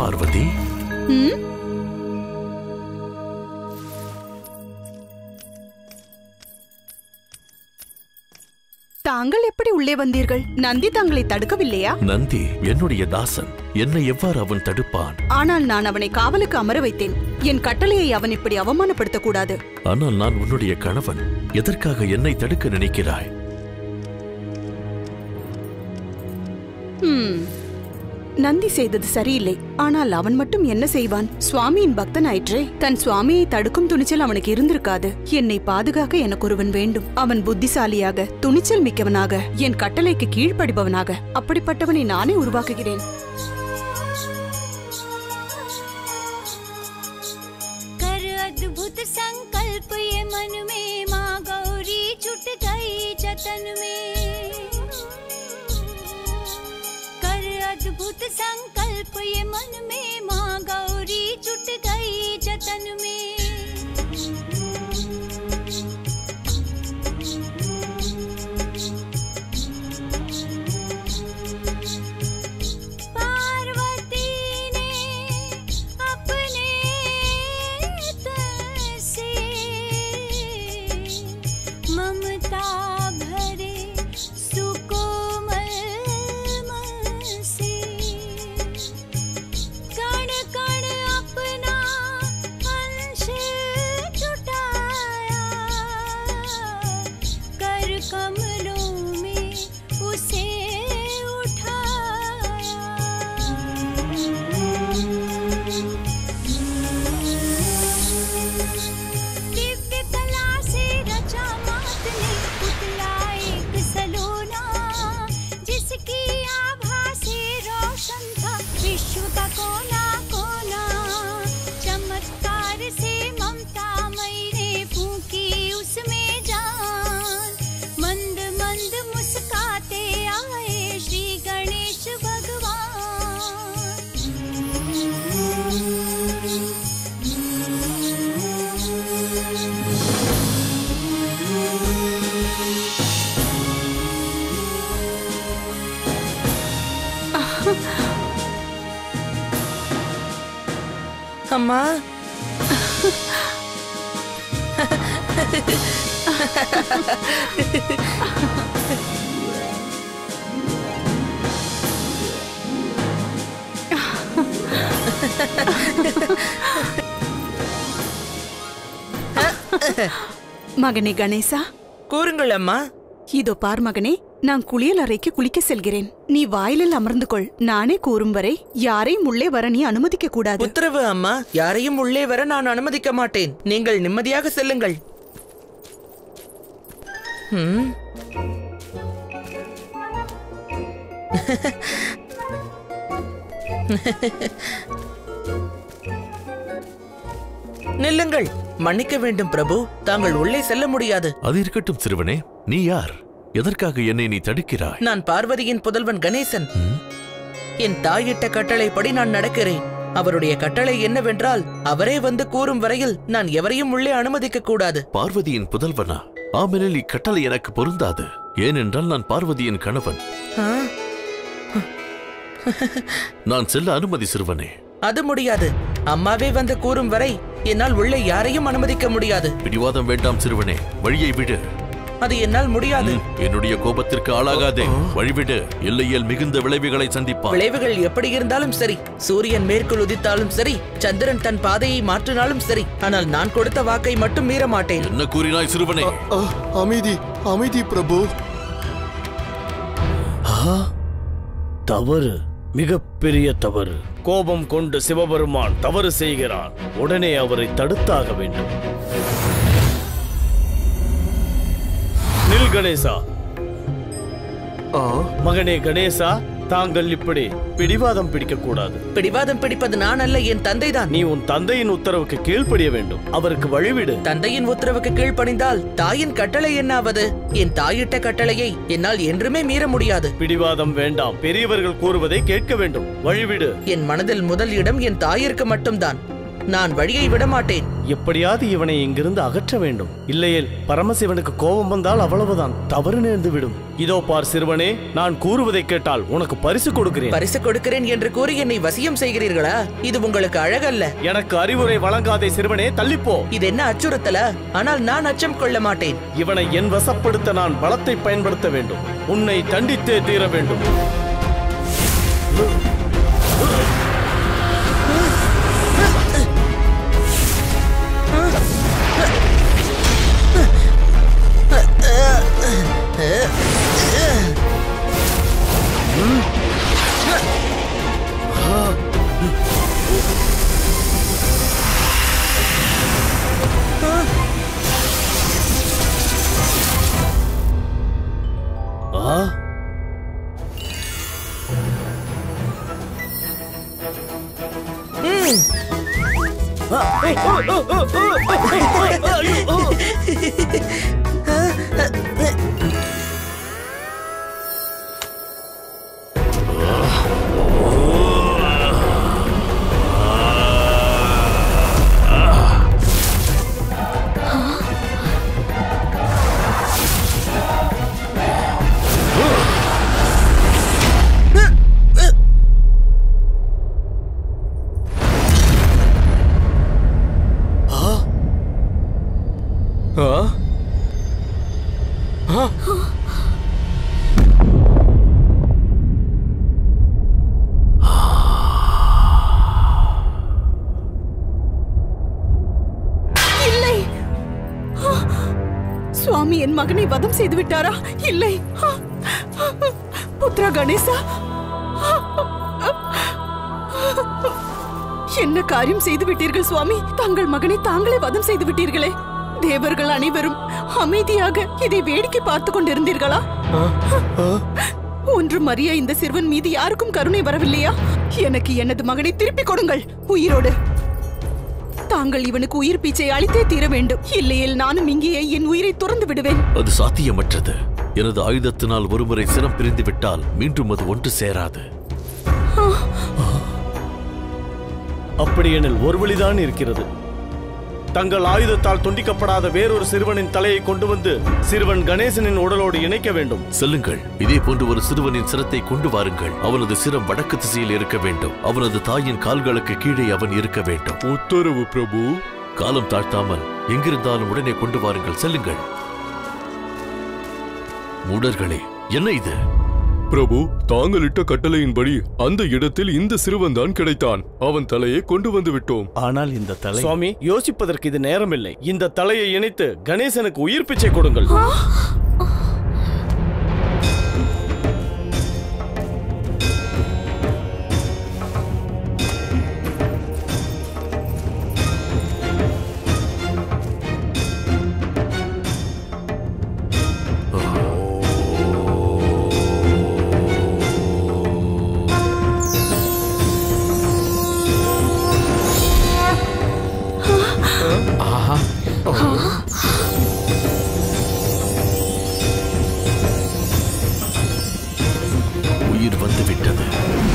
பார்வதி ம்? தாங்கள் எப்படி உள்ளே வந்தீர்கள் நந்தி தாங்களை தடுக்கவில்லையா நந்தி என்னுடைய தாசன் என்னை எவ்வாறு அவன் தடுப்பான் ஆனால் நான் அவனை காவலுக்கு அமர வைத்தேன் என் கட்டளையை அவன் இப்படி அவமானப்படுத்தக் கூடாது ஆனால் நான் உன்னுடைய கணவன் எதற்காக என்னை தடுக்க நினைக்கிறாய் ம். நந்தி செய்தது சரியில்லை ஆனால் அவன் மட்டும் என்ன செய்வான் சுவாமியின் பக்தனாயிற்றே தன் சுவாமியை தடுக்கும் துணிச்சல் அவனுக்கு இருந்திருக்காது என்னை பாதுகாக்க எனக்கு ஒருவன் வேண்டும் அவன் புத்திசாலியாக துணிச்சல் மிக்கவனாக என் கட்டளைக்கு கீழ்ப்படிபவனாக அப்படிப்பட்டவனை நானே உருவாக்குகிறேன் कर अद्भुत संकल्प ये मन में माँ गौरी छुट गई जतन में कर अद्भुत संकल्प ये मन में माँ गौरी छुट गई जतन में पार्वती ने अपने तन से ममता भरे सुकोमल मन से कण कण अपना अंश जुटाया कर कमलों में उसे उठाया दिव्य कला से रचा मात ने पुतला एक सलोना जिसकी आभा से रोशन था विश्व का कोना कोना चमत्कार से ममता मई ने फूकी उसमें जान मंद मंद मुस्काते आए श्री गणेश भगवान அம்மா மகனே கணேசா கூறுங்கள் அம்மா இதோ பார் மகனே நான் குளியல் அறைக்கு குளிக்க செல்கிறேன் நீ வாயிலில் அமர்ந்து கொள் நானே கூறும் வரை யாரையும் உள்ளே வர நீ அனுமதிக்க கூடாது உத்தரவு அம்மா யாரையும் உள்ளே வர நான் அனுமதிக்க மாட்டேன் நீங்கள் நிம்மதியாக செல்லுங்கள் ம். நில்லுங்கள் மன்னிக்க வேண்டும் பிரபு தாங்கள் உள்ளே செல்ல முடியாது அது இருக்கட்டும் சிறுவனே நீ யார் எதற்காக என்னை நீ தடுக்கிறாய் நான் பார்வதியின் புதல்வன் கணேசன் ம்? என் தாயிட்ட கட்டளைப்படி நான் நடக்கிறேன் அவருடைய கட்டளை என்னவென்றால் அவரே வந்து கூறும் வரையில் நான் எவரையும் உள்ளே அனுமதிக்க கூடாது பார்வதியின் புதல்வனா ஆமெனில் இக்கட்டளை எனக்கு பொருந்தாது ஏனென்றால் நான் பார்வதியின் கணவன் ஆ, நான் செல்ல அனுமதி சிறுவனே அது முடியாது அம்மாவே வந்து கூறும் வரை என்னால் உள்ளே யாரையும் அனுமதிக்க முடியாது பிடிவாதம் வேண்டாம் சிறுவனே வழியை விடு அது என்னால் முடியாது ம், என்னுடைய கோபத்திற்கு ஆளாகாதே வழிவிடு இல்லையேல் மிகுந்த விளைவுகளை சந்திப்பார் விளைவுகள் எப்படி இருந்தாலும் சரி சூரியன் மேற்குள் உதித்தாலும் சரி சந்திரன் தன் பாதையை மாற்றினாலும் சரி ஆனால் நான் கொடுத்த வாக்கை மட்டும் மீற மாட்டேன் என்ன கூறினாய் சிறுவனே அ, அமைதி அமைதி பிரபு தவறு மிகப்பெரிய தவறு கோபம் கொண்டு சிவபெருமான் தவறு செய்கிறான் உடனே அவரை தடுத்தாக வேண்டும் நில் கணேசா ஆ மகனே கணேசா தாங்கள் இப்படி பிடிவாதம் பிடிக்க கூடாது பிடிவாதம் பிடிப்பது நான் அல்ல என் தந்தைதான் நீ உன் தந்தையின் உத்தரவுக்கு கீழ்ப்படிய வேண்டும் அவருக்கு வழிவிடு தந்தையின் உத்தரவுக்கு கீழ்ப்பணிந்தால் தாயின் கட்டளை என்னாவது என் தாயிட்ட கட்டளையை என்னால் என்றுமே மீற முடியாது பிடிவாதம் வேண்டாம் பெரியவர்கள் கூறுவதை கேட்க வேண்டும் வழிவிடு என் மனதில் முதல் இடம் என் தாயிற்கு மட்டும்தான் நான் வழியை விட மாட்டேன் எப்படியாவது இவனை இங்கிருந்து அகற்ற வேண்டும் இல்லையேல் பரமசிவனுக்கு கோபம் வந்தால் அவ்வளவுதான் தவறு நேர்ந்து விடும் இதோ பார் சிறுவனே நான் கூறுவதை கேட்டால் உனக்கு பரிசு கொடுக்கிறேன் பரிசு கொடுக்கிறேன் என்று கூறி என்னை வசியம் செய்கிறீர்களா இது உங்களுக்கு அழகல்ல எனக்கு அறிவுரை வழங்காதே சிறுவனே தள்ளிப்போ இது என்ன அச்சுறுத்தலா ஆனால் நான் அச்சம் கொள்ள மாட்டேன் இவனை என் வசப்படுத்த நான் பலத்தை பயன்படுத்த வேண்டும் உன்னை தண்டித்தே தீர வேண்டும் ஆ ஆ? ஆ? இல்லை ஆ! சுவாமி என் மகனை வதம் செய்து விட்டாரா இல்லை ஆ! புத்ரா கணேசா என்ன காரியம் செய்து விட்டீர்கள் சுவாமி தங்கள் மகனை தாங்களே வதம் செய்து விட்டீர்களே தேவர்கள் அனைவரும் அமைதியாக இதை வேடிக்கை பார்த்து கொண்டிருந்தீர்களா ஒன்றும் அறிய இந்த சிறுவன் மீது யாருக்கும் கருணை வரவில்லையா எனக்கு எனது மகனை திருப்பிக் கொடுங்கள் உயிரோடு தாங்கள் இவனுக்கு உயிர் பீச்சை அளித்தே தீர வேண்டும் இல்லையேல் நானும் இங்கேயே என் உயிரை துறந்து விடுவேன் அது சாத்தியமற்றது எனது ஆயுதத்தினால் ஒருமுறை சிரம் பிரிந்து விட்டால் மீண்டும் அது ஒன்று சேராது அப்படியெனில் ஒரு வழிதான் இருக்கிறது தங்கள் ஆயுதத்தால் துண்டிக்கப்படாத வேறொரு சிறுவனின் தலையை கொண்டு வந்து சிறுவன் கணேசனின் உடலோடு இணைக்க வேண்டும் செல்லுங்கள் இதே போன்று ஒரு சிறுவனின் சிரத்தை கொண்டு வாருங்கள் அவனது சிரம் வடக்கு திசையில் இருக்க வேண்டும் அவனது தாயின் கால்களுக்கு கீழே அவன் இருக்க வேண்டும் உத்தரவு பிரபு காலம் தாழ்த்தாமல் எங்கிருந்தாலும் உடனே கொண்டு வாருங்கள் செல்லுங்கள் மூடர்களே என்ன இது பிரபு தாங்கள் இட்ட கட்டளையின்படி அந்த இடத்தில் இந்த சிறுவன் தான் கிடைத்தான் அவன் தலையை கொண்டு வந்து விட்டோம் ஆனால் இந்த தலை சுவாமி யோசிப்பதற்கு இது நேரமில்லை இந்த தலையை இணைத்து கணேசனுக்கு உயிர் பிச்சை கொடுங்கள் உயிர் வந்து விட்டது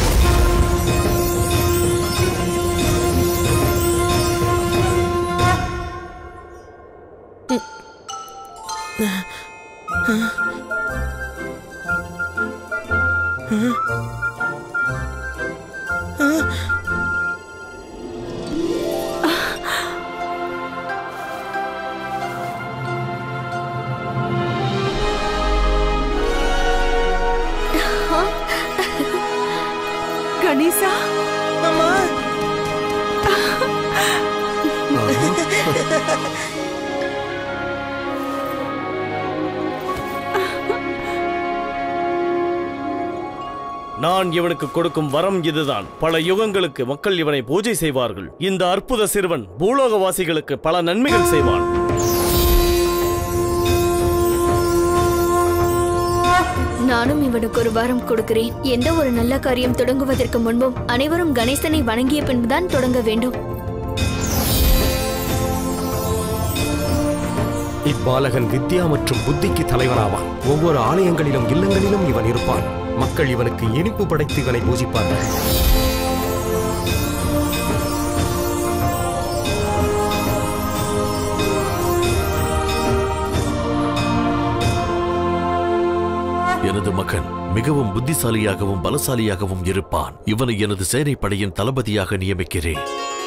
கணேசா அம்மா நான் இவனுக்கு கொடுக்கும் வரம் இதுதான் பல யுகங்களுக்கு மக்கள் இவனை பூஜை செய்வார்கள் இந்த அற்புத சிறுவன் பூலோகவாசிகளுக்கு பல நன்மைகள் செய்வான் நானும் இவனுக்கு ஒரு வாரம் கொடுக்கிறேன் எந்த ஒரு நல்ல காரியம் தொடங்குவதற்கு முன்பும் அனைவரும் கணேசனை வணங்கிய பின்புதான் தொடங்க வேண்டும் இப்பாலகன் வித்யா மற்றும் புத்திக்கு தலைவனாவான் ஒவ்வொரு ஆலயங்களிலும் இல்லங்களிலும் இவன் இருப்பான் மக்கள் இவனுக்கு இனிப்பு படைத்து இவனை பூஜிப்பார்கள் எனது மகன் மிகவும் புத்திசாலியாகவும் பலசாலியாகவும் இருப்பான் இவனை எனது சேனைப்படையின் தளபதியாக நியமிக்கிறேன்